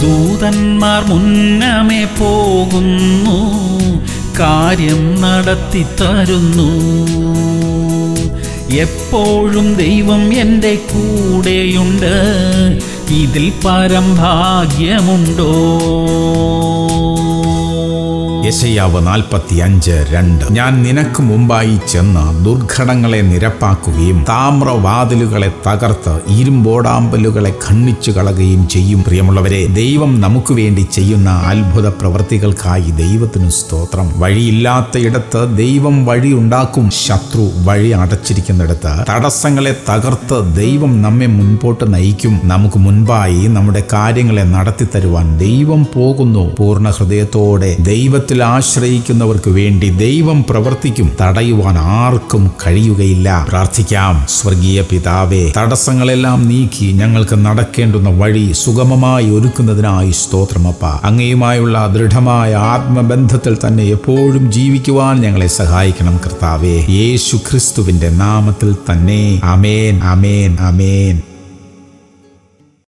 ദൂതന്മാർ മുന്നമേ പോകുന്നു കാര്യം നടത്തി തരുന്നു എപ്പോഴും ദൈവം എൻ്റെ കൂടെയുണ്ട് ഇതിൽ പരം ഭാഗ്യമുണ്ടോ യശയാവ് നാൽപ്പത്തി അഞ്ച് രണ്ട് ഞാൻ നിനക്ക് മുമ്പായി ചെന്ന് ദുർഘടങ്ങളെ നിരപ്പാക്കുകയും താമ്രവാതിലുകളെ തകർത്ത് ഇരുമ്പോടാമ്പലുകളെ ഖണ്ഡിച്ചു കളയുകയും ചെയ്യും പ്രിയമുള്ളവരെ ദൈവം നമുക്ക് വേണ്ടി ചെയ്യുന്ന അത്ഭുത പ്രവൃത്തികൾക്കായി ദൈവത്തിനു സ്തോത്രം വഴിയില്ലാത്തയിടത്ത് ദൈവം വഴി ഉണ്ടാക്കും ശത്രു വഴി അടച്ചിരിക്കുന്നിടത്ത് തടസ്സങ്ങളെ തകർത്ത് ദൈവം നമ്മെ മുൻപോട്ട് നയിക്കും നമുക്ക് മുൻപായി നമ്മുടെ കാര്യങ്ങളെ നടത്തി തരുവാൻ ദൈവം പോകുന്നു പൂർണ്ണ ഹൃദയത്തോടെ ദൈവത്തിൽ ആശ്രയിക്കുന്നവർക്ക് വേണ്ടി ദൈവം പ്രവർത്തിക്കും തടയുവാൻ ആർക്കും കഴിയുകയില്ല പ്രാർത്ഥിക്കാം സ്വർഗീയ പിതാവേ തടസ്സങ്ങളെല്ലാം നീക്കി ഞങ്ങൾക്ക് നടക്കേണ്ടുന്ന വഴി സുഗമമായി ഒരുക്കുന്നതിനായി സ്തോത്രമപ്പ അങ്ങയുമായുള്ള ദൃഢമായ ആത്മബന്ധത്തിൽ തന്നെ എപ്പോഴും ജീവിക്കുവാൻ ഞങ്ങളെ സഹായിക്കണം കർത്താവേ യേശു ക്രിസ്തുവിന്റെ നാമത്തിൽ തന്നെ അമേൻ അമേൻ അമേൻ